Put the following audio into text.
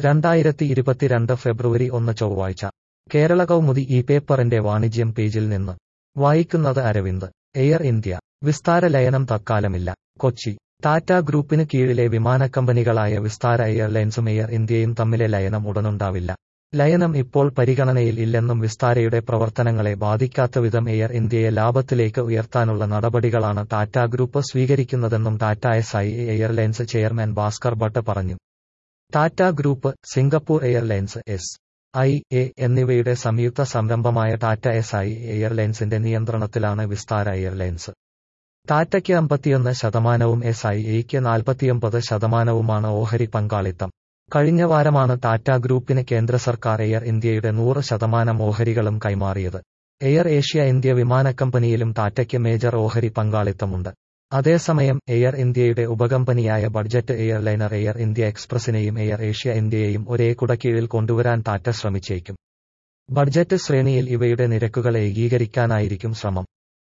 രണ്ടായിരത്തി ഇരുപത്തിരണ്ട് ഫെബ്രുവരി ഒന്ന് ചൊവ്വാഴ്ച കേരള കൗമുദി ഈ പേപ്പറിന്റെ വാണിജ്യം പേജിൽ നിന്ന് വായിക്കുന്നത് അരവിന്ദ് എയർ ഇന്ത്യ വിസ്താര ലയനം തൽക്കാലമില്ല കൊച്ചി ടാറ്റ ഗ്രൂപ്പിന് കീഴിലെ വിമാനക്കമ്പനികളായ വിസ്താര എയർലൈൻസും എയർ ഇന്ത്യയും തമ്മിലെ ലയനം ഉടനുണ്ടാവില്ല ലയനം ഇപ്പോൾ പരിഗണനയിൽ ഇല്ലെന്നും വിസ്താരയുടെ പ്രവർത്തനങ്ങളെ ബാധിക്കാത്ത വിധം എയർ ഇന്ത്യയെ ലാഭത്തിലേക്ക് ഉയർത്താനുള്ള നടപടികളാണ് ടാറ്റ ഗ്രൂപ്പ് സ്വീകരിക്കുന്നതെന്നും Tata S I airlines chairman Bhaskar Bhatt പറഞ്ഞു Tata group Singapore airlines S I A എന്നിവയുടെ സംയുക്ത സംരംഭമായ ടാറ്റ എസ് ഐ എയർലൈൻസിന്റെ നിയന്ത്രണത്തിലാണ് വിസ്താര എയർലൈൻസ് ടാറ്റയ്ക്ക് അമ്പത്തിയൊന്ന് ശതമാനവും എസ് ഐ എയ്ക്ക് നാൽപ്പത്തിയൊമ്പത് ശതമാനവുമാണ് ഓഹരി പങ്കാളിത്തം കഴിഞ്ഞ വാരമാണ് ടാറ്റ ഗ്രൂപ്പിന് കേന്ദ്ര സർക്കാർ എയർ ഇന്ത്യയുടെ നൂറ് ശതമാനം ഓഹരികളും കൈമാറിയത് എയർ ഏഷ്യ ഇന്ത്യ വിമാനക്കമ്പനിയിലും ടാറ്റയ്ക്ക് മേജർ ഓഹരി പങ്കാളിത്തമുണ്ട് അതേസമയം എയർ ഇന്ത്യയുടെ ഉപകമ്പനിയായ ബഡ്ജറ്റ് എയർലൈനർ എയർ ഇന്ത്യ എക്സ്പ്രസിനെയും എയർ ഏഷ്യ ഇന്ത്യയെയും ഒരേ കുടക്കീഴിൽ കൊണ്ടുവരാൻ ടാറ്റ ശ്രമിച്ചേക്കും ബഡ്ജറ്റ് ശ്രേണിയിൽ ഇവയുടെ നിരക്കുകൾ ഏകീകരിക്കാനായിരിക്കും ശ്രമം